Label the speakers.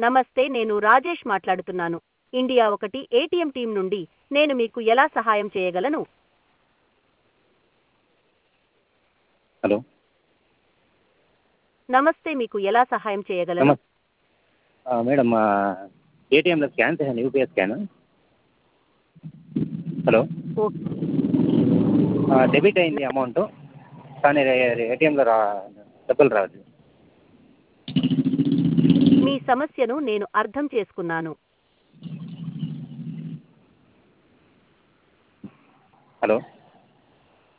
Speaker 1: నమస్తే నేను రాజేష్ మాట్లాడుతున్నాను ఇండియా ఒకటి ఏటీఎం టీం నుండి నేను మీకు ఎలా సహాయం చేయగలను
Speaker 2: హలో
Speaker 1: నమస్తే మీకు ఎలా సహాయం చేయగలను
Speaker 2: నమస్తే మేడం ఏటీఎంలో స్కాన్ చేశాను UPI scan hello
Speaker 1: okay
Speaker 2: debit అయింది అమౌంట్ కానీ ఏటీఎంలో రా డబ్బులు రావట్లేదు
Speaker 1: మీ సమస్యను నేను అర్థం చేసుకున్నాను
Speaker 2: హలో